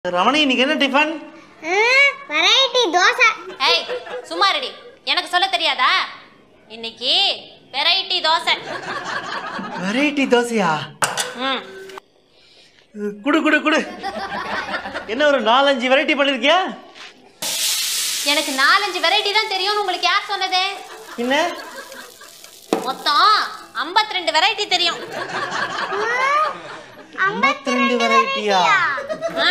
ரமணி இன்னைக்கு என்ன tiffin variety dosa ஏய் சும்மா ரெடி எனக்கு சொல்ல தெரியாதா இன்னைக்கு வெரைட்டி தோசை வெரைட்டி தோசையா ம் குடு குடு குடு என்ன ஒரு நாலஞ்சு வெரைட்டி பண்ணிருக்கியா எனக்கு நாலஞ்சு வெரைட்டி தான் தெரியும்னு உங்களுக்கு யார் சொன்னது என்ன மொத்தம் 52 ரெண்டு வெரைட்டி தெரியும் ஐம்பத்தி ரெண்டு வெரைட்டியா ஆ,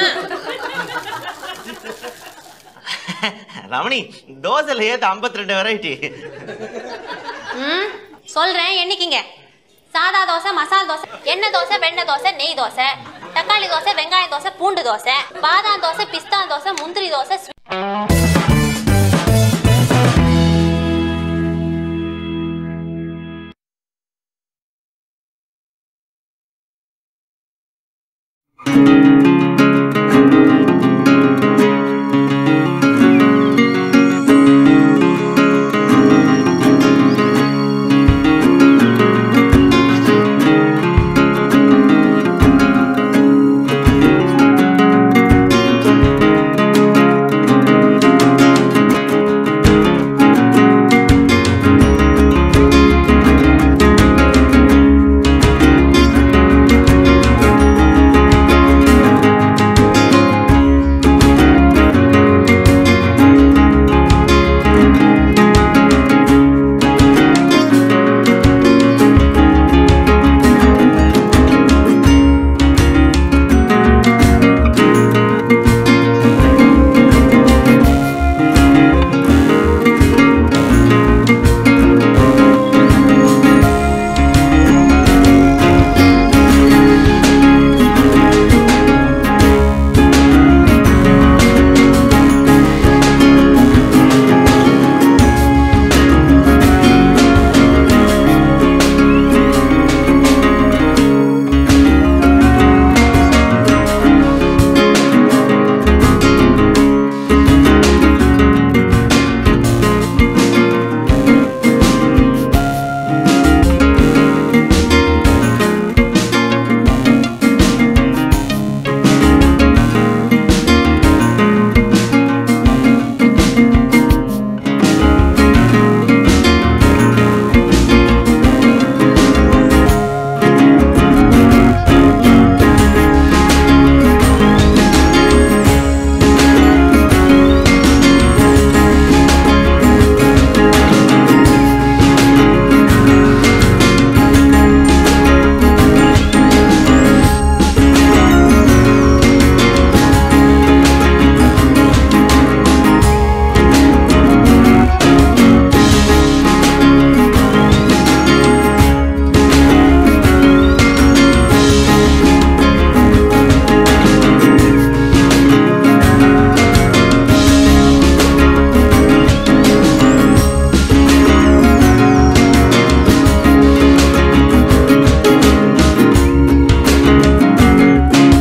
ரமணி தோசையில் ஏத்து ஐம்பத்தி ரெண்டு வெரைட்டி ம் சொல்றேன் எண்ணிக்கிங்க சாதா தோசை மசால் தோசை எண்ணெய் தோசை வெண்ணெய் தோசை நெய் தோசை தக்காளி தோசை வெங்காய தோசை பூண்டு தோசை பாதாம் தோசை பிஸ்தா தோசை முந்திரி தோசை ஸ்வீ-